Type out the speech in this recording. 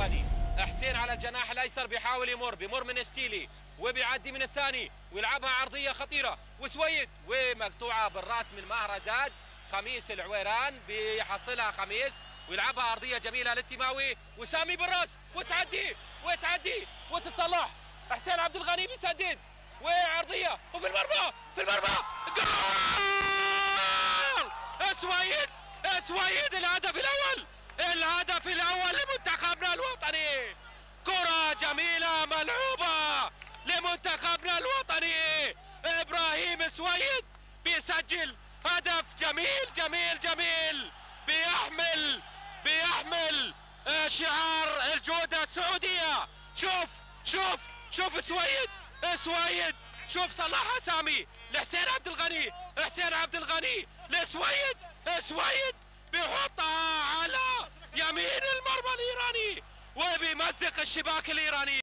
الغني حسين على الجناح الايسر بيحاول يمر بيمر من ستيلي وبيعدي من الثاني ويلعبها عرضيه خطيره وسويد ومقطوعه بالراس من مهرداد خميس العويران بيحصلها خميس ويلعبها ارضيه جميله للتماوي وسامي بالراس وتعدي وتعدي وتتصلح حسين عبد الغني بيسدد وعرضيه وفي المرمى في المرمى جول سويد سويد الهدف الاول الهدف الاول لمنتخبنا الوطني كرة جميلة ملعوبة لمنتخبنا الوطني ابراهيم سويد بيسجل هدف جميل جميل جميل بيحمل بيحمل شعار الجودة السعودية شوف شوف شوف سويد سويد شوف صلحها سامي لحسين عبد الغني حسين عبد الغني لسويد سويد بيحطها على يمين المرمى الايراني وبيمزق الشباك الايراني